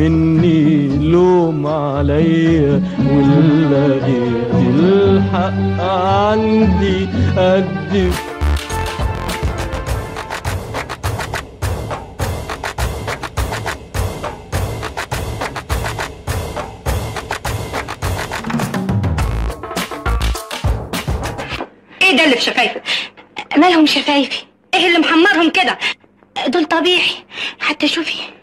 مني لوم عليا ولا لقيت الحق عندي قد ايه ده اللي في شفايفك مالهم شفايفي ايه اللي محمرهم كده دول طبيعي حتى شوفي